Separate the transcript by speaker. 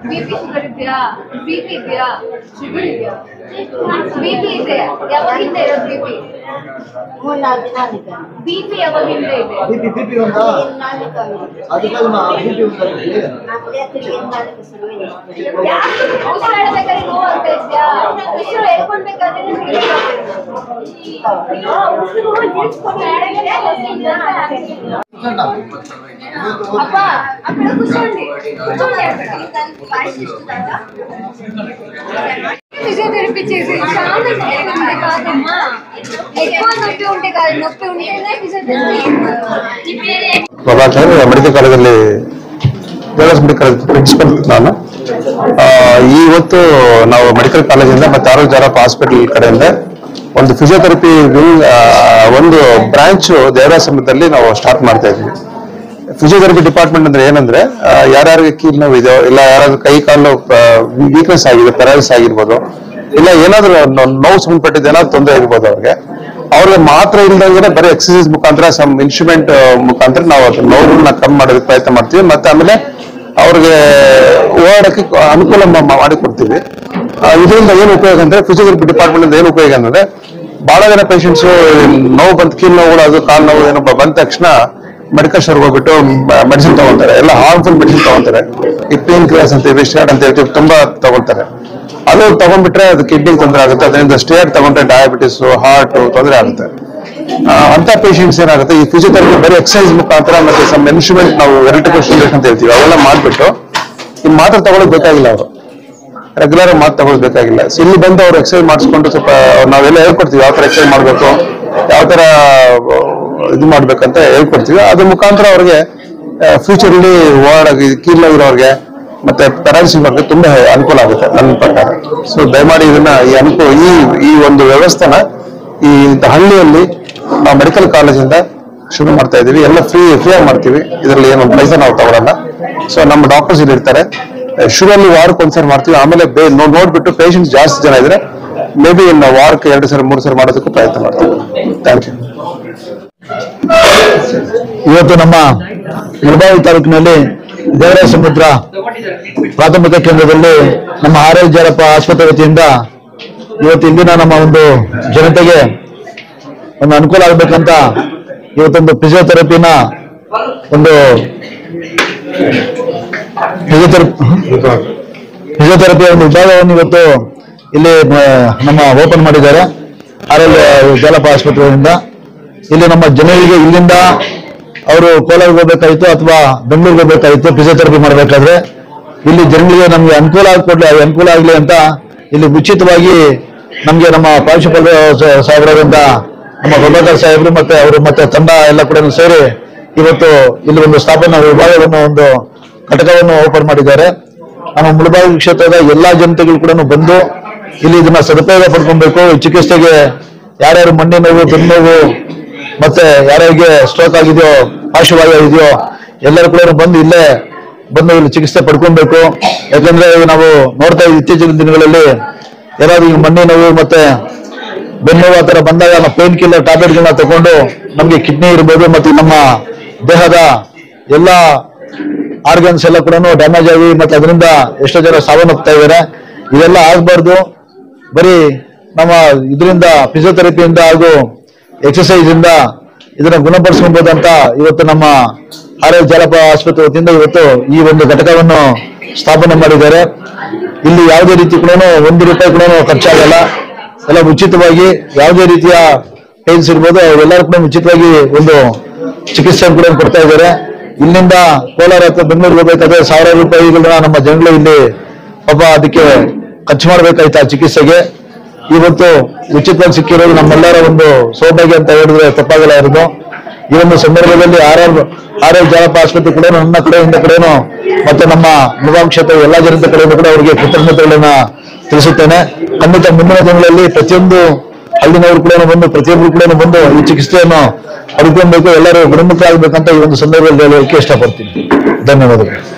Speaker 1: B P sugar ಇದೆಯಾ B P ಇದೆಯಾ sugar ಇದೆಯಾ ಬಿ ಪಿ ಇದೆ ಯಾವಾಗಿಂದ ಇರೋದು ಬಿ ಪಿ
Speaker 2: ಮೂರ್ನಾಲ್ಕು ದಿನ ಆಗಿದೆ
Speaker 1: ಬಿ ಪಿ ಯಾವಾಗಿಂದ ಇದೆ
Speaker 3: ಬಿಪಿ ಬಿಪಿ ಉಂಟಾ
Speaker 2: ನಾಲ್ಕು ಆಗಿದೆ
Speaker 3: ಅದಕ್ಕಾಗಿ ನಾ ಬಿಪಿ ಉಂಟಾ ನಿಮ್ಗೆ?
Speaker 2: ಆಮೇಲೆ ತಿರುಗಿ ನಾಲ್ಕು ಶುರುವಿದೆ
Speaker 1: ಯಾಕೆ ಉಸಿರಾಡ್ಬೇಕಾದ್ರೆ ನೋವು ಆಗ್ತಾ ಇದೆಯಾ ಉಸಿರು ಹೇಳ್ಕೊಳ್ಬೇಕಾದ್ರೆ ನಿಮ್ಗೆ ಉಸಿರು ಅಪ್ಪ ಆ ಕಡೆ ಕೂತ್ಕೊಳ್ಳಿ కూర్చోండి ఫిజియోథెరపీ చేసి చాలా ఉంటే కాదమ్మా ఎక్కువ నొప్పి ఉంటే కాదు నొప్పి ఉంటేనే ఫిజియోథెరపీ
Speaker 4: ಪ್ರಭಾಕರ್ ಮೆಡಿಕಲ್ ಕಾಲೇಜಲ್ಲಿ ದೇವದಾಸ್ ಮೆಡಿಕಲ್ ಪ್ರಿನ್ಸಿಪಲ್ ನಾನು ಆ, ಇವತ್ತು ನಾವು ಮೆಡಿಕಲ್ ಕಾಲೇಜಿಂದ ಮತ್ತೆ ಆರೋಗ್ಯ ಜಾರಪ್ಪ ಹಾಸ್ಪಿಟಲ್ ಕಡೆಯಿಂದ ಒಂದು ಫಿಸಿಯೋಥೆರಪಿ ವಿಂಗ್ ಒಂದು ಬ್ರಾಂಚ್ ದೇವದಾಸಮದಲ್ಲಿ ನಾವು ಸ್ಟಾರ್ಟ್ ಮಾಡ್ತಾ ಇದ್ವಿ ಫಿಸಿಯೋಥೆರಪಿ ಡಿಪಾರ್ಟ್ಮೆಂಟ್ ಅಂದ್ರೆ ಏನಂದ್ರೆ ಆ, ಯಾರ್ಯಾರಿಗೆ ಕೀಲ್ ನೋವು ಇದೆಯೋ ಇಲ್ಲ ಯಾರಾದ್ರೂ ಕೈ ಕಾಲು ವೀಕ್ನೆಸ್ ಆಗಿದೆ ಪ್ಯಾರಾಲಿಸ್ ಆಗಿರ್ಬೋದು ಇಲ್ಲ ಏನಾದ್ರೂ ನೋ- ನೋವು ಸಂಬಂಧಪಟ್ಟಿದ್ದು ಏನಾದ್ರು ತೊಂದರೆ ಆಗಿರ್ಬೋದು ಅವ್ರಿಗೆ ಅವ್ರಿಗೆ ಮಾತ್ರ ಇಲ್ದಂಗೆ ಬರೀ ಎಕ್ಸಸೈಸ್ ಮುಖಾಂತರ ಸಮ್ ಇನ್ಸ್ಟ್ರೂಮೆಂಟ್ ಮುಖಾಂತರ ನಾವು ಅದು ನೋವುಗಳನ್ನ ಕಮ್ಮಿ ಮಾಡೋದಕ್ಕೆ ಪ್ರಯತ್ನ ಮಾಡ್ತೀವಿ ಮತ್ತೆ ಆಮೇಲೆ ಅವ್ರಿಗೆ ಓಡಾಡಕ್ಕೆ ಅನುಕೂಲ ಮಾ- ಮಾಡಿ ಕೊಡ್ತೀವಿ ಆ, ಇದರಿಂದ ಏನು ಉಪಯೋಗ ಅಂದ್ರೆ ಫಿಸಿಯೋಥೆರಪಿ ಡಿಪಾರ್ಟ್ಮೆಂಟ್ ಏನು ಉಪಯೋಗ ಅಂದ್ರೆ ಬಹಳ ಜನ ಪೇಷಂಟ್ಸ್ ನೋವು ಬಂದ್ ಕೀಲ್ ನೋವುಗಳು ಅದು ಕಾಲು ನೋವು ಏನೋ ಬಂದ ತಕ್ಷಣ ಮೆಡಿಕಲ್ ಸ್ಟೋರ್ ಹೋಗ್ಬಿಟ್ಟು ಮೆಡಿಸಿನ್ ತಗೊಂತಾರೆ ಎಲ್ಲ ಹಾರ್ಮ್ಫುಲ್ ಮೆಡಿಸಿನ್ ತಗೊಂತಾರೆ ಈ ಪೇನ್ ಕ್ಲಿಯರ್ಸ್ ಅಂತ ವಿಸ್ಟಾರ್ಡ್ ಅಂತ ಹೇಳ್ತೀವಿ ತುಂಬಾ ತಗೊಳ್ತಾರೆ ಅದು ತಗೊಂಡ್ಬಿಟ್ರೆ ಅದು ಕಿಡ್ನಿ ತೊಂದರೆ ಆಗುತ್ತೆ ಅದರಿಂದ ಸ್ಟೇಟ್ ತಗೊಂಡ್ರೆ ಡಯಾಬಿಟಿಸ್ ಹಾರ್ಟ್ ತೊಂದರೆ ಆಗುತ್ತೆ ಆ, ಅಂತ ಪೇಷಂಟ್ಸ್ ಏನಾಗುತ್ತೆ ಈ ಫಿಸಿಯೋಥೆರಪಿ ಬರೀ ಎಕ್ಸಸೈಸ್ ಮುಖಾಂತರ ಮತ್ತೆ ಸಮ್ ಇನ್ಸ್ಟ್ರೂಮೆಂಟ್ ನಾವು ಎಲೆಕ್ಟ್ರಿಕಲ್ ಸ್ಟಿಮ್ಯುಲೇಷನ್ ಅಂತ ಹೇಳ್ತೀವಿ ಅವೆಲ್ಲ ಮಾಡ್ಬಿಟ್ಟು ಈ ಮಾತ್ರ ತಗೊಳ್ಳೋದು ಬೇಕಾಗಿಲ್ಲ ಅವರು ರೆಗ್ಯುಲರ್ ಮಾತು ತಗೊಳ್ಳೋದು ಬೇಕಾಗಿಲ್ಲ So, ಇಲ್ಲಿ ಬಂದು ಅವ್ರು ಎಕ್ಸಸೈಸ್ ಮಾಡಿಸ್ಕೊಂಡು ಸ್ವಲ್ಪ ನಾವೆಲ್ಲ ಹೇಳ್ಕೊಡ್ತೀವಿ ಯಾವ ತರ ಎಕ್ಸಸೈಸ್ ಮಾಡಬೇಕು ಯಾವ ತರ ಆ, ಇದು ಮಾಡ್ಬೇಕಂತ ಹೇಳ್ಕೊಡ್ತೀವಿ ಅದ್ರ ಮುಖಾಂತರ ಅವ್ರಿಗೆ ಫ್ಯೂಚರ್ ಇಲ್ಲಿ ಓಡಾಡೋಕೆ ಕೀಲ್ ಇರೋರಿಗೆ ಮತ್ತೆ ಪ್ಯಾರಾಲಿಸಿಸ್ ಬಗ್ಗೆ ತುಂಬಾ ಅನುಕೂಲ ಆಗುತ್ತೆ ನನ್ನ ಪ್ರಕಾರ ಸೊ ದಯಮಾಡಿ ಇದನ್ನ ಈ ಅನುಕೂಲ ಈ ಈ ಒಂದು ವ್ಯವಸ್ಥೆನ ಈ ಇಂಥ ಹಳ್ಳಿಯಲ್ಲಿ ನಾವು ಮೆಡಿಕಲ್ ಕಾಲೇಜಿಂದ ಶುರು ಮಾಡ್ತಾ ಇದೀವಿ ಎಲ್ಲ ಫ್ರೀ ಫ್ರೀ ಆಗಿ ಮಾಡ್ತೀವಿ ಇದರಲ್ಲಿ ಏನು ಪೈಸಾ ನಾವು ತಗೊಳಲ್ಲ ಸೊ ನಮ್ಮ ಡಾಕ್ಟರ್ಸ್ ಇಲ್ಲಿ ಇರ್ತಾರೆ ಶುರುವಲ್ಲಿ ವಾರಕ್ಕೆ ಒಂದ್ಸರಿ ಮಾಡ್ತೀವಿ ಆಮೇಲೆ ಬೇ- ನೋ- ನೋಡ್ಬಿಟ್ಟು ಪೇಷಂಟ್ಸ್ ಜಾಸ್ತಿ ಜನ ಇದ್ರೆ ಮೇ ಬಿ ಇನ್ನು ವಾರಕ್ಕೆ ಎರಡು ಸರಿ ಮೂರು ಸರಿ ಮಾಡೋದಕ್ಕೂ ಪ್ರಯತ್ನ ಮಾಡ್ತೀವಿ ಥ್ಯಾಂಕ್ ಯು
Speaker 3: ಇವತ್ತು ನಮ್ಮ ಮುಳಬಾವಿ ತಾಲೂಕಿನಲ್ಲಿ ದೇವರಾಯ ಸಮುದ್ರ ಪ್ರಾಥಮಿಕ ಕೇಂದ್ರದಲ್ಲಿ ನಮ್ಮ ಆರೋಗ್ಯ ಜಾರಪ್ಪ ಆಸ್ಪತ್ರೆ ವತಿಯಿಂದ ಇವತ್ತು ಇಂದಿನ ನಮ್ಮ ಒಂದು ಜನತೆಗೆ ಒಂದು ಅನುಕೂಲ ಆಗ್ಬೇಕಂತ ಇವತ್ತೊಂದು ಫಿಸಿಯೋಥೆರಪಿನ ಒಂದು ಫಿಸಿಯೋಥೆರಪಿ ಫಿಸಿಯೋಥೆರಪಿಯ ಒಂದು ವಿಭಾಗವನ್ನು ಇವತ್ತು ಇಲ್ಲಿ ಆ, ನಮ್ಮ ಓಪನ್ ಮಾಡಿದ್ದಾರೆ ಆರೋಗ್ಯ ಜಾಲಪ ಆಸ್ಪತ್ರೆಯಿಂದ ಇಲ್ಲಿ ನಮ್ಮ ಜನರಿಗೆ ಇಲ್ಲಿಂದ ಅವರು ಕೋಲಾರ್ಗೆ ಹೋಗ್ಬೇಕಾಯ್ತು ಅಥವಾ ಬೆಂಗಳೂರಿಗೆ ಹೋಗ್ಬೇಕಾಯ್ತು ಫಿಸಿಯೋಥೆರಪಿ ಮಾಡಬೇಕಾದ್ರೆ ಇಲ್ಲಿ ಜನರಿಗೆ ನಮ್ಗೆ ಅನುಕೂಲ ಆಗ್ಕೊಡ್ಲಿ ಅನುಕೂಲ ಆಗ್ಲಿ ಅಂತ ಇಲ್ಲಿ ಉಚಿತವಾಗಿ ನಮ್ಗೆ ನಮ್ಮ ಪ್ರಾಂಶುಪಾಲ ಸಾಹೇಬರಿಂದ ನಮ್ಮ ಪ್ರಭಾಕರ್ ಸಾಹೇಬರು ಮತ್ತೆ ಅವರು ಮತ್ತೆ ತಂಡ ಎಲ್ಲ ಕೂಡ ಸೇರಿ ಇವತ್ತು ಇಲ್ಲಿ ಒಂದು ಸ್ಥಾಪನಾ ವಿಭಾಗವನ್ನು ಒಂದು ಘಟಕವನ್ನು ಓಪನ್ ಮಾಡಿದ್ದಾರೆ ನಮ್ಮ ಮುಳಬಾಗಿ ಕ್ಷೇತ್ರದ ಎಲ್ಲಾ ಜನತೆಗಳು ಕೂಡ ಬಂದು ಇಲ್ಲಿ ಇದನ್ನ ಸದುಪಯೋಗ ಪಡ್ಕೊಬೇಕು ಈ ಚಿಕಿತ್ಸೆಗೆ ಯಾರ್ಯಾರು ಮಣ್ಣಿನ ನೋವು ಬೆನ್ನು ನೋವು ಮತ್ತೆ ಯಾರ್ಯಾರಿಗೆ ಸ್ಟ್ರೋಕ್ ಆಗಿದೆಯೋ ಪಾರ್ಶ್ವವಾಯು ಇದೆಯೋ ಎಲ್ಲರೂ ಕೂಡ ಬಂದು ಇಲ್ಲೇ ಬಂದು ಇಲ್ಲಿ ಚಿಕಿತ್ಸೆ ಪಡ್ಕೊಬೇಕು ಯಾಕಂದ್ರೆ ಈಗ ನಾವು ನೋಡ್ತಾ ಇದ್ದೀವಿ ಇತ್ತೀಚಿನ ದಿನಗಳಲ್ಲಿ ಯಾರಾದ್ರೂ ಈ ಮಣ್ಣಿನ ನೋವು ಮತ್ತೆ ಬೆನ್ನು ನೋವು ಆ ತರ ಬಂದಾಗ ನಾವು ಪೇನ್ ಕಿಲ್ಲರ್ ಟ್ಯಾಬ್ಲೆಟ್ಗಳನ್ನ ತಗೊಂಡು ನಮಗೆ ಕಿಡ್ನಿ ಇರ್ಬೋದು ಮತ್ತೆ ನಮ್ಮ ದೇಹದ ಎಲ್ಲ ಆರ್ಗನ್ಸ್ ಎಲ್ಲ ಕೂಡ ಡ್ಯಾಮೇಜ್ ಆಗಿ ಮತ್ತೆ ಅದರಿಂದ ಎಷ್ಟೋ ಜನ ಸಾವನ್ನಪ್ತಾ ಇದ್ದಾರೆ ಇದೆಲ್ಲ ಆಗ್ಬಾರ್ದು ಬರೀ ನಮ್ಮ ಇದರಿಂದ ಫಿಸಿಯೋಥೆರಪಿಯಿಂದ ಹಾಗೂ ಎಕ್ಸಸೈಸ್ ಇಂದ ಇದನ್ನ ಗುಣಪಡಿಸ್ಕೊಬಹುದು ಅಂತ ಇವತ್ತು ನಮ್ಮ ಆರೋಗ್ಯ ಜಾಲಪ ಆಸ್ಪತ್ರೆ ವತಿಯಿಂದ ಇವತ್ತು ಈ ಒಂದು ಘಟಕವನ್ನು ಸ್ಥಾಪನೆ ಮಾಡಿದ್ದಾರೆ ಇಲ್ಲಿ ಯಾವುದೇ ರೀತಿ ಕೂಡ ಒಂದು ರೂಪಾಯಿ ಕೂಡ ಖರ್ಚಾಗಲ್ಲ ಎಲ್ಲ ಉಚಿತವಾಗಿ ಯಾವುದೇ ರೀತಿಯ ಪೇನ್ಸ್ ಇರ್ಬೋದು ಅವರೆಲ್ಲರೂ ಕೂಡ ಉಚಿತವಾಗಿ ಒಂದು ಚಿಕಿತ್ಸೆ ಕೂಡ ಕೊಡ್ತಾ ಇದ್ದಾರೆ ಇಲ್ಲಿಂದ ಕೋಲಾರ ಅಥವಾ ಬೆಂಗಳೂರಿಗೆ ಹೋಗ್ಬೇಕಾದ್ರೆ ಸಾವಿರ ರೂಪಾಯಿಗಳನ್ನ ನಮ್ಮ ಜನಗಳು ಇಲ್ಲಿ ಪಾಪ ಅದಕ್ಕೆ ಖರ್ಚು ಮಾಡ್ಬೇಕಾಯ್ತು ಆ ಚಿಕಿತ್ಸೆಗೆ ಇವತ್ತು ಉಚಿತವಾಗಿ ಸಿಕ್ಕಿರೋದು ನಮ್ಮೆಲ್ಲರ ಒಂದು ಸೌಭಾಗ್ಯ ಅಂತ ಹೇಳಿದ್ರೆ ತಪ್ಪಾಗಲ್ಲ ಇರೋದು ಈ ಒಂದು ಸಂದರ್ಭದಲ್ಲಿ ಆರೋಗ್ಯ ಆರೋಗ್ಯ ಜಾಲಪ ಆಸ್ಪತ್ರೆ ಕೂಡ ನನ್ನ ಕಡೆಯಿಂದ ಕಡೆನು ಮತ್ತೆ ನಮ್ಮ ಮುಗಾಂ ಕ್ಷೇತ್ರದ ಎಲ್ಲಾ ಜನತೆ ಕಡೆಯಿಂದ ಕೂಡ ಅವರಿಗೆ ಕೃತಜ್ಞತೆಗಳನ್ನ ತಿಳಿಸುತ್ತೇನೆ ಖಂಡಿತ ಮುಂದಿನ ದಿನಗಳಲ್ಲಿ ಪ್ರತಿಯೊಂದು ಹಳ್ಳಿನವರು ಕೂಡ ಬಂದು ಪ್ರತಿಯೊಬ್ಬರು ಕೂಡ ಬಂದು ಈ ಚಿಕಿತ್ಸೆಯನ್ನು ಪಡ್ಕೊಬೇಕು ಎಲ್ಲರೂ ಗುಣಮುಖರಾಗಬೇಕಂತ ಈ ಒಂದು ಸಂದರ್ಭದಲ್ಲಿ ಹೇಳಲಿಕ್ಕೆ ಇಷ್ಟಪಡ್ತೀನಿ ಧನ್ಯವಾದಗಳು